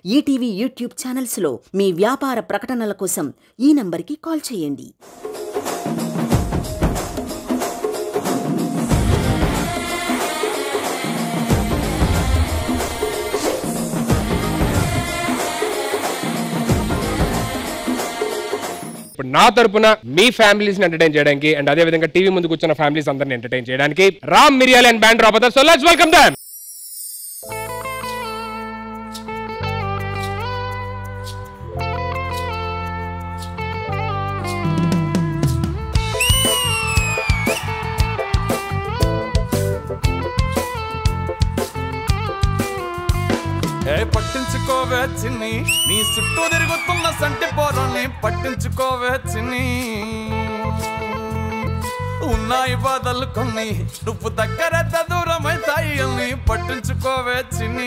ETV YouTube ఛానల్స్లో మీ వ్యాపార ప్రకటనల కోసం ఈ నంబర్కి కాల్ చేయండి ఇప్పుడు నా తరపున మీ ఫ్యామిలీస్ ని ఎంటర్టైన్ చేయడానికి అండ్ అదే విధంగా టీవీ ముందు కూర్చున్న ఫ్యామిలీస్ అందరిని ఎంటర్టైన్ చేయడానికి రామ్ మిరియాల్ అండ్ బ్యాండ్ రాబోతారు సో లెట్స్ వెల్కమ్ దమ్ ఏ పట్టించుకోవే చిన్ని నీ చుట్టూ తిరుగుతున్న సంటి పోరాన్ని పట్టించుకోవే చిన్ని ఉన్నాయి బాధలు కొన్ని నువ్వు దగ్గర దూరమైతాయి అని పట్టించుకోవే చిన్ని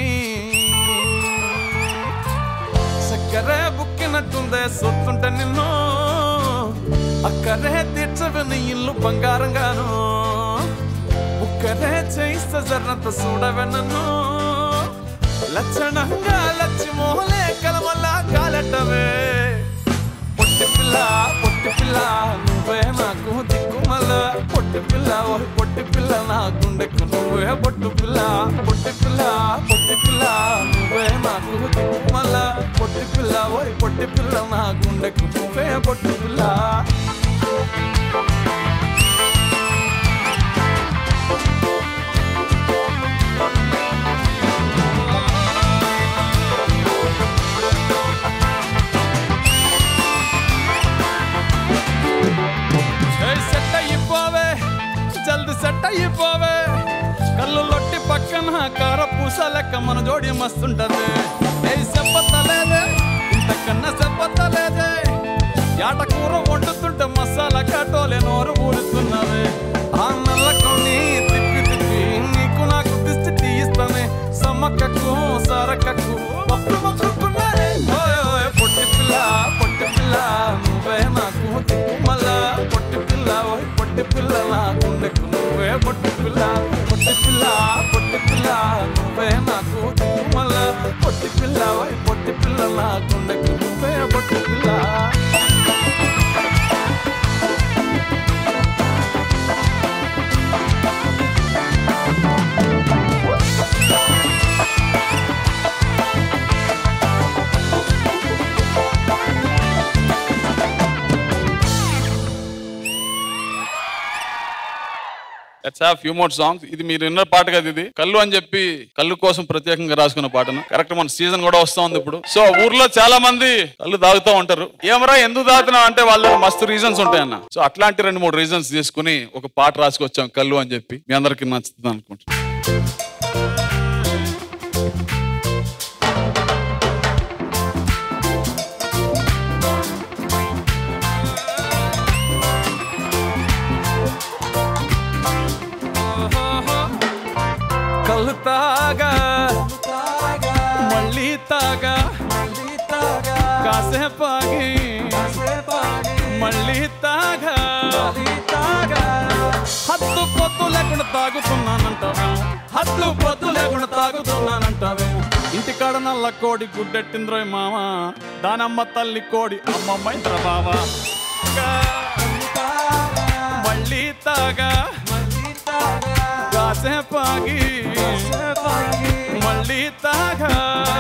చక్కరే బుక్కినట్టుందే సొత్తుంటే నిన్ను అక్కరే తీర్చవే నీ ఇల్లు బంగారంగాను ఉక్కరే చేయిస్తా జర్రంత చూడవే నన్ను లక్షణంగా లచ్చి మోహలే కలమల్లా కాలెట్టవే పొట్టి పిల్ల పొట్టి పిల్ల నువ్వే నాకు దిక్కుమల్ల పొట్టి పిల్ల ఓ పొట్టి పిల్ల నా గుండెకు నువ్వే పొట్టు పిల్ల పొట్టి పిల్ల పొట్టి పిల్ల నువ్వే నాకు దిక్కుమల్ల పొట్టి పిల్ల ఓ పొట్టి పిల్ల నా గుండెకు నువ్వే పొట్టు పిల్ల ఏయ్ సెట్ అయిపోవే జల్ది సెట్ అయిపోవే కళ్ళు లొట్టి పక్కన కార పూస లెక్క మన జోడి మస్తుంటది ఏయ్ చెప్పతలేదే ఇంతకన్నా చెప్పతలేదే యాట కూర వండుతుంటే మసాలా కట్టోలే నోరు ఊరుతున్నవే ఆ నల్ల కొన్ని తిప్పి తిప్పి నీకు నాకు దిష్టి తీయిస్తానే సమ్మక్కకు సరక్కకు పప్పు మొక్కుకున్నారే ఓయ్ ఓయ్ పొట్టి పిల్ల పొట్టి పిల్ల నువ్వే నాకు మళ్ళా పొట్టి పిల్ల ఓయ్ పొట్టి పిల్ల నా గుండెకు నువ్వే పొట్టి పిల్ల పొట్టి పిల్ల పొట్టి పిల్ల నువ్వే నాకు మళ్ళా పొట్టి పిల్ల ఓయ్ పొట్టి పిల్ల నా గుండెకు నువ్వే పొట్టి పిల్ల let's have few more songs ఇది మీరు విన్న పాట కదా ఇది కళ్ళు అని చెప్పి కళ్ళు కోసం ప్రత్యేకంగా రాసుకున్న పాటను కరెక్ట్ మన సీజన్ కూడా వస్తా ఉంది ఇప్పుడు సో ఊర్లో చాలా మంది కళ్ళు తాగుతూ ఉంటారు ఏమరా ఎందుకు తాగుతున్నావు అంటే వాళ్ళు మస్తు రీజన్స్ ఉంటాయన్న సో అట్లాంటి రెండు మూడు రీజన్స్ తీసుకుని ఒక పాట రాసుకొచ్చాం కళ్ళు అని చెప్పి మీ అందరికి నచ్చుతుంది అనుకుంటున్నాను కళ్ళు తాగా మళ్ళీ తాగా కాసేపాగి మళ్ళీ తాగా హద్దు పొద్దు లేకుండా తాగుతున్నానంటావే హద్దు పొద్దు లేకుండా తాగుతున్నానంటావే ఇంటికాడ నల్ల కోడి గుడ్డెట్టింద్రోయ్ మామ దానమ్మ తల్లి కోడి అమ్మమ్మ బావా మళ్ళీ తాగా కాసేపాగి మళ్ళీ తాగా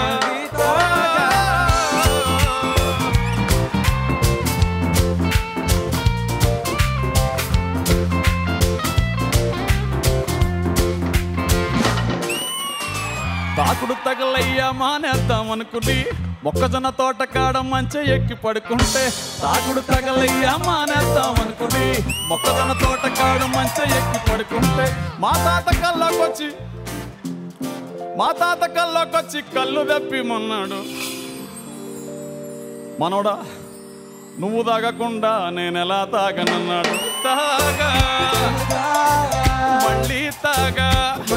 తాకుడు తగలయ్యా మానేద్దాం అనుకుని మొక్కజొన్న తోట కాడ మంచి ఎక్కి పడుకుంటే తాకుడు తగలయ్యా మానేద్దాం అనుకుని మొక్కజొన్న తోట కాడ మంచి ఎక్కి పడుకుంటే మా తాత కల్లోకొచ్చి మా తాత కల్లోకొచ్చి కళ్ళు తెప్పి మొన్నాడు మనోడా నువ్వు తాగకుండా నేను ఎలా తాగనన్నాడు తాగా మళ్ళీ తాగా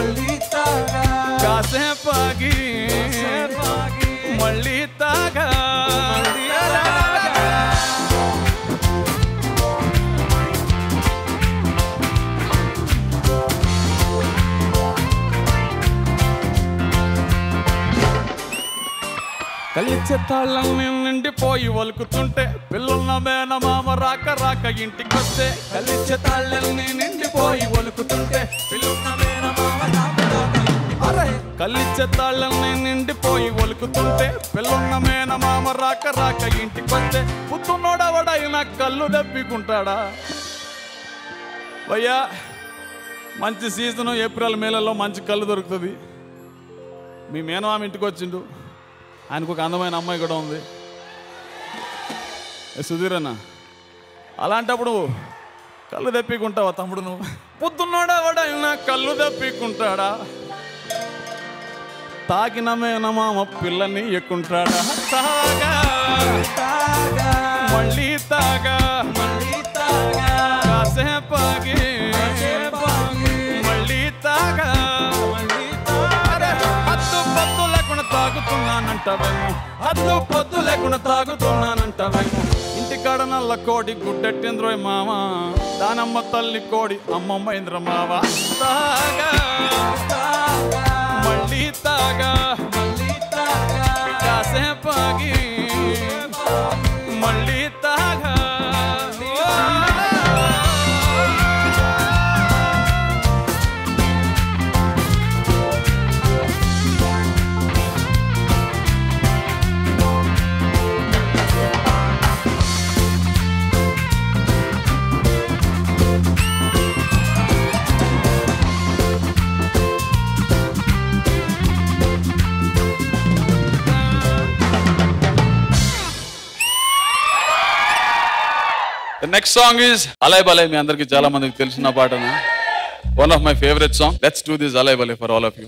కాసేపాగి మళ్ళీ తాగా కలిచ్చే తాళ్ళని నిండిపోయి వలుకుతుంటే పిల్లన్న మేనమామ రాక రాక ఇంటికొస్తే కలిచ్చే తాళ్ళని నిండిపోయి వలుకుతుంటే పిల్లన్న మేనమామ రాక రాక అరే కలిచ్చే తాళ్ళని నిండిపోయి ఒలుకుతుంటే పిల్లన్న మేనమామ రాక రాక ఇంటికొస్తే పుత్తున్నోడవడైనా కళ్ళు దప్పికుంటాడా భయ్యా మంచి సీజను ఏప్రిల్ మేలలో మంచి కళ్ళు దొరుకుతుంది మీ మేనమామ ఇంటికి వచ్చిండు ఆయనకు ఒక అందమైన అమ్మాయి కూడా ఉంది ఏ సుధీర్ అన్న అలాంటప్పుడు కళ్ళు దప్పికుంటావా తమ్ముడు నువ్వు పొద్దున్నోడవడైనా కళ్ళు దప్పికుంటాడా తాకిన మేనమామ పిల్లని ఎక్కుంటాడా తాగా మళ్ళీ తాగా మళ్ళీ తాగా కాసేపాగి మళ్ళీ తాగా అరే, హద్దు పొద్దు లేకుండా తాగుతున్నానంటావేమో హద్దు పొద్దు లేకుండా తాగుతున్నానంటావేమో ఇంటికాడ నల్ల కోడి గుడ్డెట్టింద్రోయ్ మామ దానమ్మ తల్లి కోడి అమ్మమ్మ ఇంద్ర మావ తాగా మళ్ళీ తాగా మళ్ళీ తాగా కాసేపాగి మళ్ళీ తాగా the next song is Alai Balai మీ అందరికి చాలా మందికి తెలిసిన పాటను one of my favourite song let's do this Alai Balai for all of you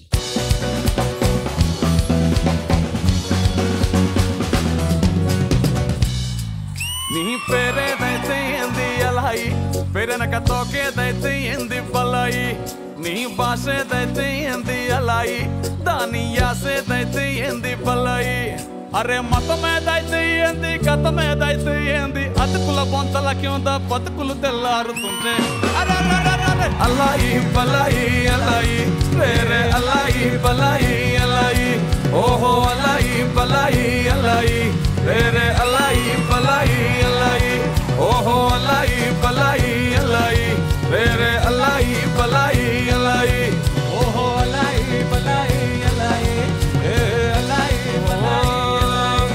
నీ పేరేదైతే ఏంది ఎలాయి పేరెనక తోకేదైతే ఏంది బలాయి నీ భాషేదైతే ఏంది ఎలాయి దాని యాసేదైతే ఏంది బలాయి అరే మతమేదైతే ఏంది కథమేదైతే ఏంది అతుకుల బొంతల కింద బతుకులు తెల్లారుతుంటే అరే అరే, అరే, అరే, అల్లాయి బలాయి అల్లాయి రేరే అల్లాయి బలాయి అల్లాయి ఓహో అల్లాయి బలాయి అల్లాయి రేరే అల్లాయి బలాయి అల్లాయి ఓహో అల్లాయి బలాయి అల్లాయి రేరే అల్లాయి బలాయి అల్లాయి ఓహో అల్లాయి బలాయి అల్లాయి ఏ అల్లాయి బలాయి అల్లాయి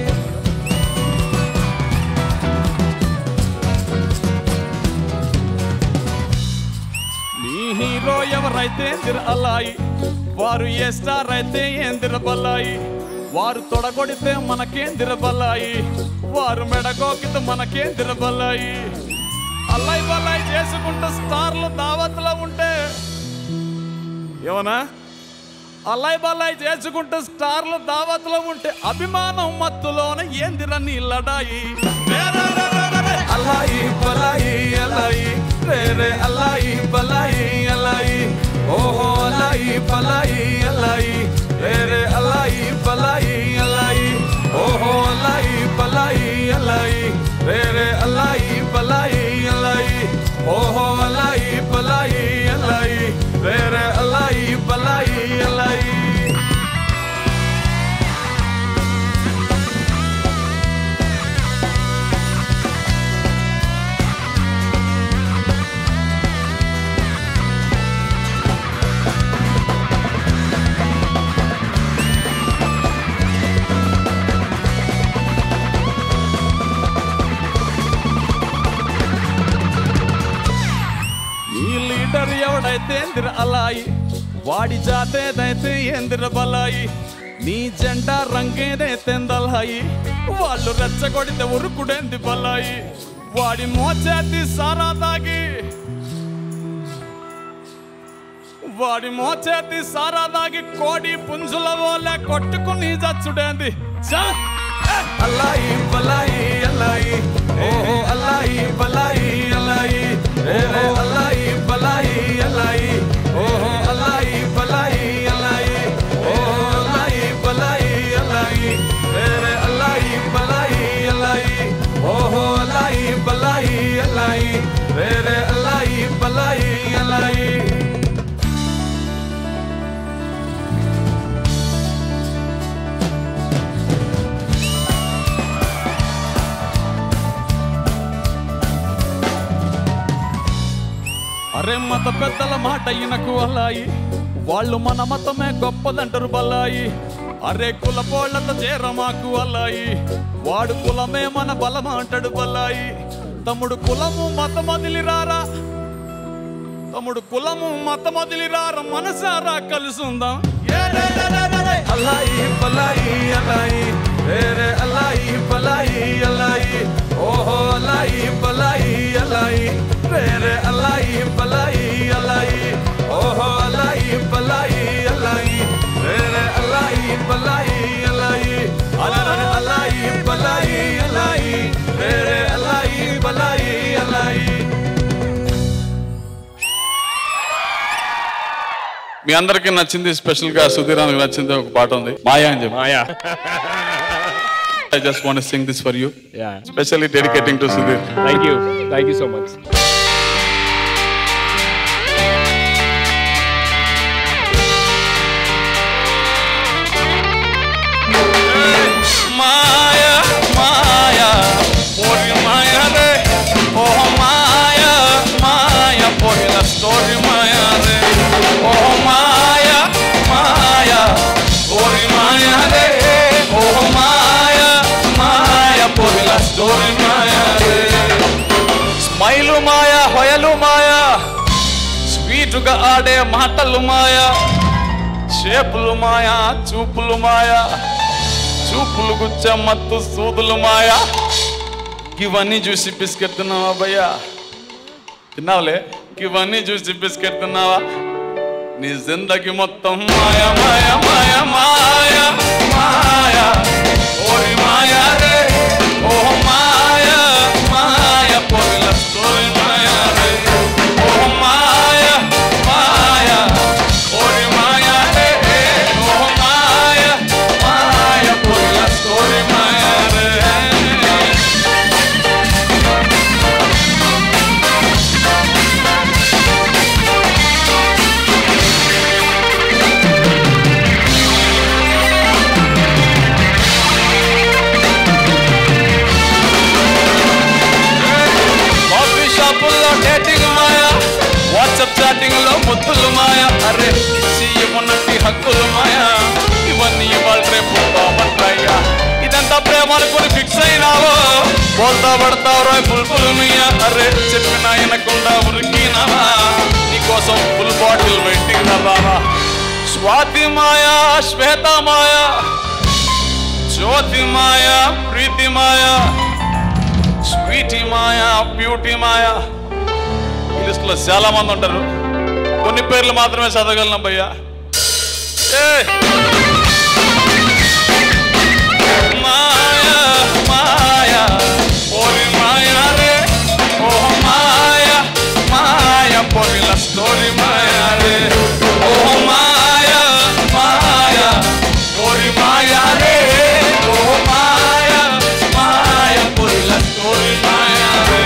నీ హీరో ఎవరైతే ఎందిర అల్లాయి వారు ఏ స్టార్ అయితే ఏందిర బల్లాయి వారు తొడగొడితే మనకేందిర బల్లాయి వారు మెడగోకితే మనకేందిర బల్లాయి అల్లాయి బల్లాయి చేసుకుంటూ స్టార్లు దావత్లో ఉంటే ఏమన్నా అల్లాయి బల్లాయి చేసుకుంటూ స్టార్లు దావత్లో ఉంటే అభిమానం మత్తులోన ఏందిర నీ లడాయి అల్లాయి బలాయి అల్లాయి రేరే అల్లాయి బలాయి అల్లాయి ఓహో అల్లాయి బలాయి అల్లాయి రేరే అల్లాయి బలాయి అల్లాయి ఓహో అల్లాయి బలాయి అల్లాయి రేరే అల్లాయి బలాయి అల్లాయి ఓహో అల్లాయి బలాయి అల్లాయి రేరే అల్లాయి బలాయి అల్లాయి ఈ లీడర్ ఎవడైతే ఎందిర అలాయి వాడి జాతేదైతే ఎందిర బలాయి నీ జెండా రంగేదైతే ఎందలాయి వాళ్ళు రెచ్చగొడితే ఉరుకుడేంది బలాయి వాడి మోచేతి సారా తాగి వాడి మోచేతి సారా దాగి కోడి పుంజుల వోలే కొట్టుకుని చచ్చుడేంది చా! ఏ! అల్లాయి బలాయి అల్లాయి ఓహో అల్లాయి బలాయి అల్లాయి ఓహో అల్లాయి బలాయి అల్లాయి ఓహో అల్లాయి బలాయి అల్లాయి ఓహో అల్లాయి బలాయి అల్లాయి రేరే అల్లాయి బలాయి అల్లాయి ఓహో అల్లాయి బలాయి అల్లాయి రేరే అల్లాయి బలాయి అల్లాయి అరే మత పెద్దల మాట ఇనకు అల్లాయి వాళ్ళు మన మతమే గొప్పదంటారు బల్లాయి అరే కులపోళ్లతో చేర మాకు అల్లాయి వాడు కులమే మన బలం అంటాడు బల్లాయి తమ్ముడు కులము మతం వదిలిరారా తమ్ముడు కులము మతం వదిలిరారా మనసారా కలుసుందాం ఏ రే రే రే రే రే. అల్లాయి బల్లాయి అల్లాయి రే రే అల్లాయి బల్లాయి అల్లాయి ఓహో అల్లాయి బల్లాయి అల్లాయి రే రే అల్లాయి బల్లాయి అల్లాయి ఓహో అల్లాయి బల్లాయి అల్లాయి రే రే అల్లాయి బల్లాయి అల్లాయి అలరే అల్లాయి బల్లాయి అల్లాయి రే రే అల్లాయి బల్లాయి అల్లాయి మీ అందరికి నచ్చింది స్పెషల్ గా సుధీరానికి నచ్చింది ఒక పాట ఉంది మాయా అని చెప్పి మాయా I just want sing this for you yeah specially dedicating to Sudheer thank you thank you so much మాయా మాయా పోరి మాయా రే ఓ మాయా మాయా పోరిల స్టోరీ మాయా రే ఓ మాయా మాయా పోరి మాయా రే ఓ మాయా మాయా పోరిల స్టోరీ మాయా రే స్మైలు మాయా హొయలు మాయా స్వీటుగా ఆడే మాటలు మాయా షేపులు మాయా చూపులు మాయా చూపులు గుచ్చ మత్తు సూదులు మాయా ఇవన్నీ చూసి బిస్కెట్ తిన్నావా భయ్యా తిన్నావులే ఇవన్నీ చూసి బిస్కెట్ తిన్నావా నీ జిందగి మొత్తం మాయా మాయా మాయా మాయా మాయా ఓరి మాయా రే ఓ మాయా మాయా పోరిల స్టోరీ మాయా రే ఓ మాయా మాయా ఓరి మాయా రే ఓ మాయా మాయా పోరిల స్టోరీ మాయా రే కాఫీ షాపుల్లో డేటింగ్ మాయా వాట్సాప్ చాటింగ్ లో ముద్దులు మాయా అరే సీఎమున్నట్టి హక్కులు మాయా ఇవన్నీ ఇవాళ రేపు బాగుంటాయ్యా ఇదంతా ప్రేమ అనుకుని ఫిక్స్ అయినావో బోల్తా పడతావు రాయ్ బుల్బుల్ మియా అరే చెప్పిన వినకుండా ఉరికినావా నీకోసం ఫుల్ బాటిల్ వెయిటింగ్ రావా స్వాతి మాయా శ్వేత మాయా జ్యోతి మాయా ప్రీతి మాయా స్వీటీ మాయా బ్యూటీ మాయా ఈ లిస్ట్ లో చాలా మంది ఉంటారు కొన్ని పేర్లు మాత్రమే చదవగలను భయ్యా ఏ! మాయా మాయా ఓరి మాయా రే ఓ మాయా మాయా పొరిల స్టోరీ మాయా రే ఓ మాయా మాయా ఓరి మాయా రే ఓ మాయా మాయా పొరిల స్టోరీ మాయా రే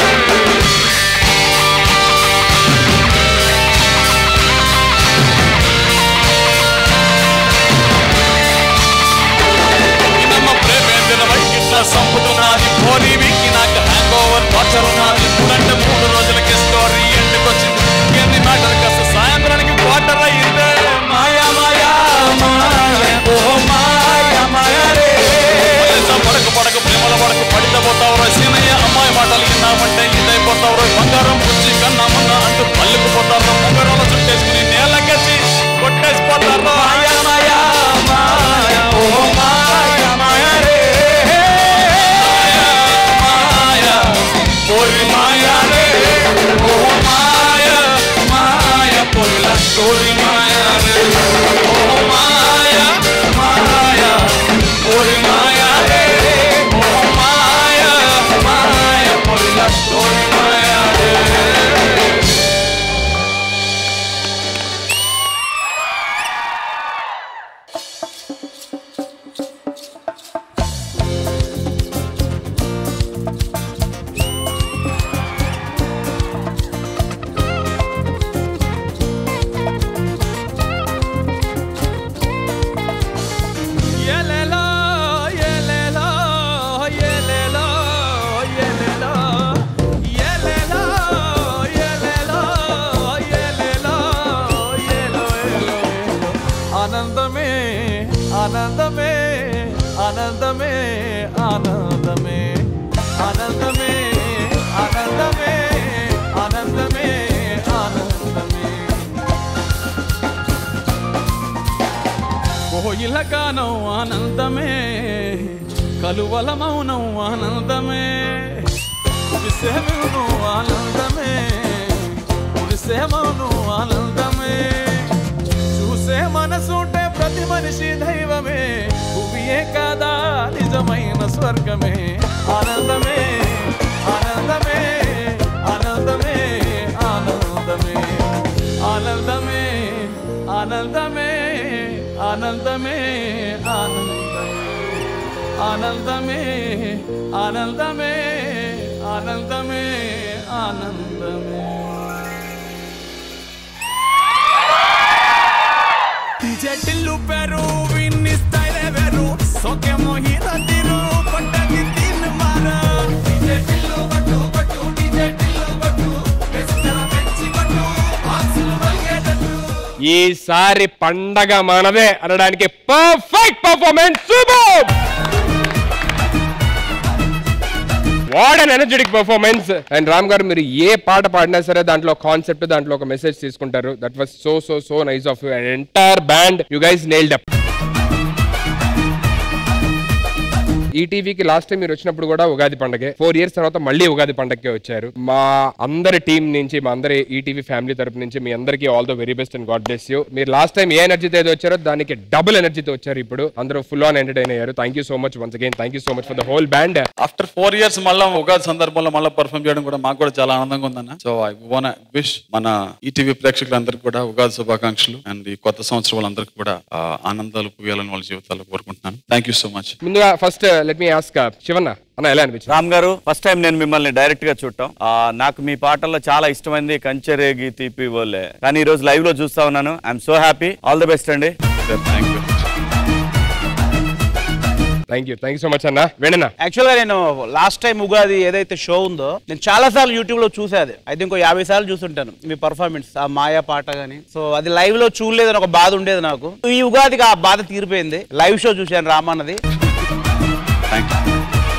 నిన్నమ్మ ప్రేమేంద్ర వైకిట్ల సంపుతున్నది పోనీ వీకి నాకు హ్యాంగ్ ఓవర్ టార్చర్ ఉన్నది మూడంటే మూడు రోజులకి స్టోరీ ఎండుకొచ్చింది ఎన్ని మ్యాటర్ కాస్త సాయంత్రానికి క్వార్టర్ అయ్యిందే మాయా మాయా మాయా ఓ మాయా మాయా రే పడక పడక ప్రేమల పడక పడితే పోతావు సీనయ్య అమ్మాయి మాటలు విన్నామంటే ఇదైపోతావు బంగారం పుచ్చి కన్నా మొన్న అంటూ పల్లుకు పోతారు ముంగరంలో చుట్టేసుకుని నేలకెచ్చి కొట్టేసిపోతారు మాయా మాయా మాయా ఓ మాయా మాయా రే మాయా పోరి మాయా రే ఓ మాయా మాయా పొల్ల స్టోరీ మాయా రే ఓ మాయా మాయా పోరి మాయా రే ఓ మాయా మాయా పొల్ల స్టోరీ మాయా రే ఆనందమే ఆనందమే ఆనందమే ఆనందమే ఆనందమే ఆనందమే కోయిల గానం ఆనందమే కలువల మౌనం ఆనందమే విసేమను ఆనందమే విసేమను ఆనందమే చూసే మనసుంటే ప్రతి మనిషి దైవమే భూమియే కాదా నిజమైన స్వర్గమే ఆనందమే ఆనందమే ఆనందమే ఆనందమే ఆనందమే ఆనందమే ఆనందమే ఆనందమే ఆనందమే ఆనందమే ఆనందమే ಟಿಲ್ಲು ಪೆರು ವಿನ್ನಿ ಸ್ಟೈಲೆ ವೆರು ಸೊಕೆ ಮೋಹಿತ ತಿರು ಪಟ್ಟಗಿ ತಿನ್ ಮಾರ ಡಿಜೆ ಟಿಲ್ಲು ಬಟ್ಟು ಬಟ್ಟು ಡಿಜೆ ಟಿಲ್ಲು ಬಟ್ಟು ಬೆಸ್ತರ ಬೆಚ್ಚಿ ಬಟ್ಟು ಆಕ್ಸಿಲು ಬಲ್ಗೆದಟ್ಟು ఈసారి పండగ మనదే అనడానికి perfect performance super what an energetic performance and Ram గారు మీరు ఏ పాట పాడినా సరే దాంట్లో కాన్సెప్ట్ దాంట్లో ఒక మెసేజ్ తీసుకుంటారు that was so so so nice of you and entire band you guys nailed up ఈ టీవీకి లాస్ట్ టైం మీరు వచ్చినప్పుడు కూడా ఉగాది పండగే ఫోర్ ఇయర్స్ తర్వాత మళ్ళీ ఉగాది పండగకే వచ్చారు మా అందరి టీం నుంచి మా అందరి ఈటీవీ ఫ్యామిలీ తరపు నుంచి మీ అందరికీ all the very best and god bless you మీరు లాస్ట్ టైం ఏ ఎనర్జీతో ఏదో వచ్చారో దానికి డబుల్ ఎనర్జీతో వచ్చారు ఇప్పుడు అందరూ ఫుల్ ఆన్ ఎంటర్టైన్ అయ్యారు thank you so much once again thank you so much for the whole band after four years మళ్ళీ ఉగాది సందర్భంలో మళ్ళీ పర్ఫామ్ చేయడం కూడా మాకు కూడా చాలా ఆనందంగా ఉందన్న సో ఐ వోన్ విష్ మన ఈటీవీ ప్రేక్షకులందరికీ కూడా ఉగాది శుభాకాంక్షలు అండ్ ఈ కొత్త సంవత్సరం వాళ్ళందరికీ కూడా ఆ, ఆనందాలు పువ్యాలని వాళ్ళ జీవితాల్లో కోరుకుంటున్నాను థ్యాంక్ యూ సో మచ్ ముందుగా first let me ask Shivanna అన్న ఎలా అనిపించింది రామ్ గారు ఫస్ట్ టైం నేను మిమ్మల్ని డైరెక్ట్ గా చూడటం ఆ, నాకు మీ పాటల్లో చాలా ఇష్టమైంది కంచెరేగి తీపి వోలే కానీ ఈ రోజు లైవ్ లో చూస్తా ఉన్నాను I'm so happy all the best అండి thank you thank you thank you so much అన్న వేణన్న యాక్చువల్ గా నేను లాస్ట్ టైం ఉగాది ఏదైతే షో ఉందో నేను చాలా సార్లు యూట్యూబ్ లో చూసేది అయితే ఇంకో యాభై సార్లు చూసుంటాను మీ పర్ఫార్మెన్స్ ఆ మాయా పాట గానీ సో అది లైవ్ లో చూడలేదని ఒక బాధ ఉండేది నాకు ఈ ఉగాదికి ఆ బాధ తీరిపోయింది లైవ్ షో చూశాను రామన్నది థ్యాంక్ యూ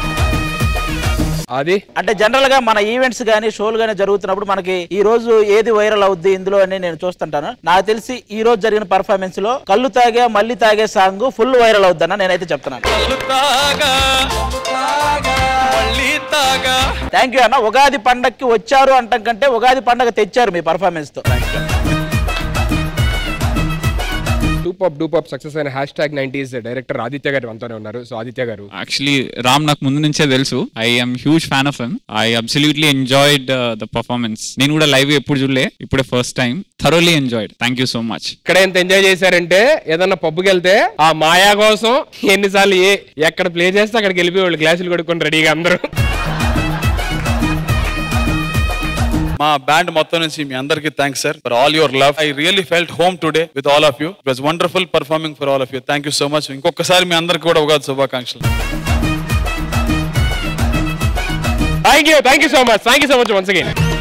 అది అంటే జనరల్ గా మన ఈవెంట్స్ గానీ షోలు గానీ జరుగుతున్నప్పుడు మనకి ఈ రోజు ఏది వైరల్ అవుద్ది ఇందులో అని నేను చూస్తుంటాను నాకు తెలిసి ఈ రోజు జరిగిన పర్ఫార్మెన్స్ లో కళ్ళు తాగే మళ్ళీ తాగే సాంగ్ ఫుల్ వైరల్ అవుద్దన్న నేనైతే చెప్తున్నాను కళ్ళు తాగా తాగా మళ్ళీ తాగా థ్యాంక్ యూ అన్న ఉగాది పండగకి వచ్చారు అంటాం కంటే ఉగాది పండగ తెచ్చారు మీ పర్ఫార్మెన్స్ తో డూపాప్ డూపాప్ సక్సెస్ అయిన hashtag nineties director Aditya గారు మనతోనే ఉన్నారు సో ఆదిత్య గారు యాక్చువల్లీ రామ్ నాకు ముందు నుంచే తెలుసు I am huge fan of him I absolutely enjoyed the performance నేను కూడా లైవ్ ఎప్పుడు చూడలే ఇప్పుడే first time thoroughly enjoyed thank you so much ఇక్కడ ఎంత ఎంజాయ్ చేశారంటే ఏదన్నా పబ్కి వెళ్తే ఆ మాయా కోసం ఎన్నిసార్లు ఏ ఎక్కడ ప్లే చేస్తే అక్కడికి వెళ్ళిపోయి వాళ్ళు గ్లాసులు కొడుకొని రెడీగా అందరూ మా బ్యాండ్ మొత్తం నుంచి మీ అందరికీ thanks sir for all your love I really felt home today with all of you it was wonderful performing for all of you thank you so much ఇంకొకసారి మీ అందరికీ కూడా ఉగాది శుభాకాంక్షలు thank you thank you so much thank you so much once again